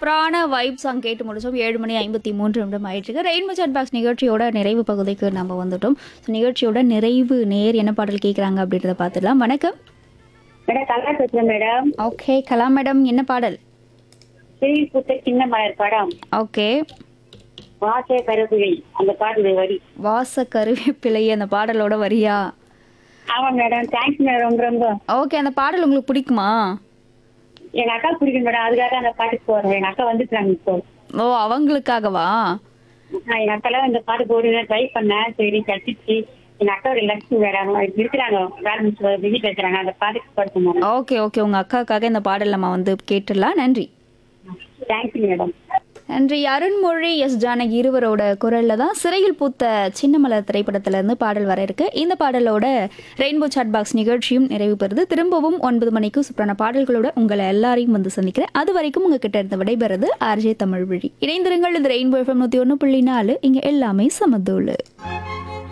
சூப்பரான vibe song கேட்டு முடிச்சோம் ஏழு மணி ஐம்பத்தி மூன்று நிமிடம் ஆயிட்டு ரெயின்போ சாட் பாக்ஸ் நிகழ்ச்சியோட நிறைவு பகுதிக்கு நம்ம வந்துட்டோம் ஸோ நிகழ்ச்சியோட நிறைவு நேர் என்ன பாடல் கேட்குறாங்க அப்படின்றத பார்த்துடலாம் வணக்கம் மேடம் கல்லா பேசுறேன் மேடம் ஓகே கலா மேடம் என்ன பாடல் சிறி புத்த சின்ன மலர் படம் ஓகே வாசே கருவிழி அந்த பாட்டு வரி வாச கருவேப்பிலை அந்த பாடலோட வரியா ஆமா மேடம் தேங்க்ஸ் மேடம் ரொம்ப ரொம்ப ஓகே அந்த பாடல் உங்களுக்கு பிடிக்குமா எங்க அக்கா பிடிக்கும் மேடம் அதுக்காக அந்த பாட்டுக்கு போறேன் எங்க அக்கா வந்துட்டாங்க இப்போ ஓ அவங்களுக்காகவா நான் எங்க அக்காலாம் இந்த பாட்டு போடுங்க ட்ரை பண்ணேன் சரி கட்டிச்சு எங்க அக்கா ஒரு லட்சுமி மேடம் இருக்கிறாங்க வேலை முடிச்சு விசிட் வச்சுறாங்க அந்த பாட்டுக்கு போடுங்க மேடம் ஓகே ஓகே உங்கள் அக்காக்காக இந்த பாடல் நம்ம வந்து கேட்டுடலாம் நன்றி தேங்க்யூ மேடம் நன்றி அருண்மொழி எஸ் ஜானகி இருவரோட குரல்ல தான் சிறையில் பூத்த சின்னமலர் திரைப்படத்துல இருந்து பாடல் வர இருக்கு இந்த பாடலோட ரெயின்போ சாட் பாக்ஸ் நிகழ்ச்சியும் நிறைவு பெறுது திரும்பவும் ஒன்பது மணிக்கு சூப்பரான பாடல்களோட உங்களை எல்லாரையும் வந்து சந்திக்கிறேன் அது வரைக்கும் உங்ககிட்ட இருந்து விடைபெறுது ஆர்ஜே தமிழ் வழி இணைந்திருங்கள் இது ரெயின்போ எஃப்எம் நூத்தி ஒன்று புள்ளி நாலு இங்க எல்லாமே சமதூளு